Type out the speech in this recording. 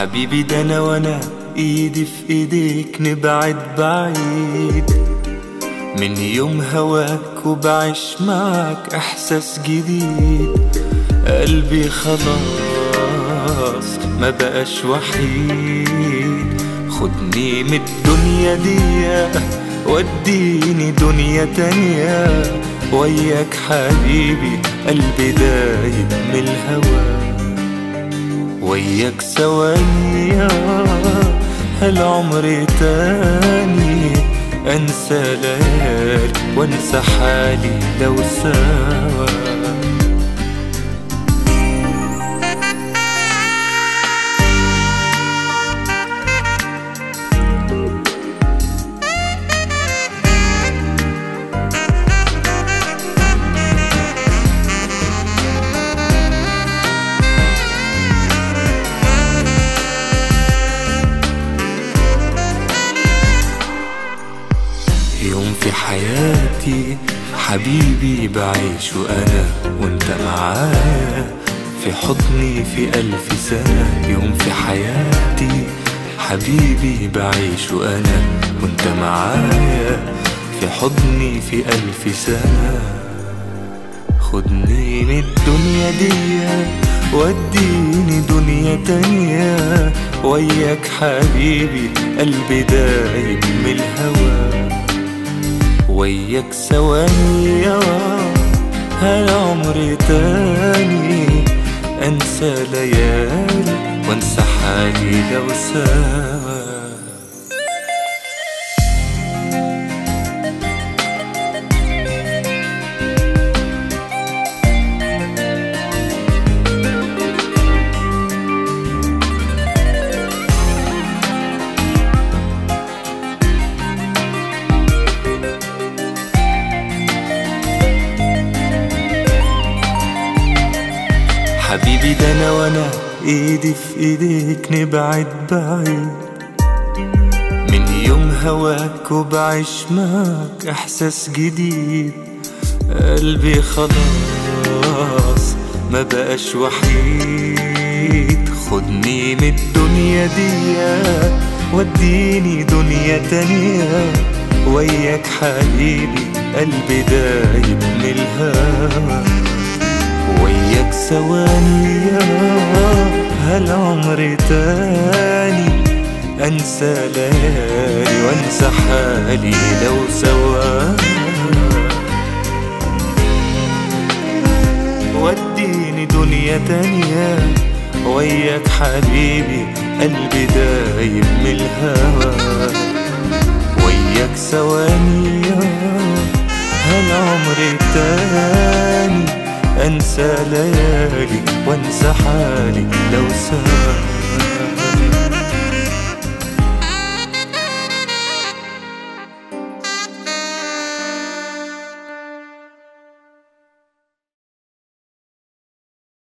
حبيبي ده انا وانا ايدي في ايديك نبعد بعيد من يوم هواك وبعيش معك احساس جديد قلبي خلاص ما بقاش وحيد خدني من الدنيا دي وديني دنيا تانية وياك حبيبي قلبي دايب من الهوى وياك ثواني هالعمر تاني انسى ليالي وانسى حالي لو سوا يوم في حياتي حبيبي بعيش وأنا وانت معايا في حضني في ألف سنة يوم في حياتي حبيبي بعيش وأنا وانت معايا في حضني في ألف سنة خدني من الدنيا دي وديني دنيا تانية وياك حبيبي قلبي دايب من الهوى وياك ثواني هالعمر تاني انسى ليالي وانسى حالي لو سوا حبيبي ده انا وانا ايدي في ايديك نبعد بعيد من يوم هواك وبعيش معك احساس جديد قلبي خلاص ما بقاش وحيد خدني من الدنيا دي وديني دنيا تانية وياك حبيبي قلبي دايب من الهوى وياك ثواني هالعمر تاني انسى ليالي وانسى حالي لو سوا وديني دنيا تانية وياك حبيبي قلبي دايب من الهوى وياك ثواني هالعمر تاني انسى ليالي وانسى حالي لو سوا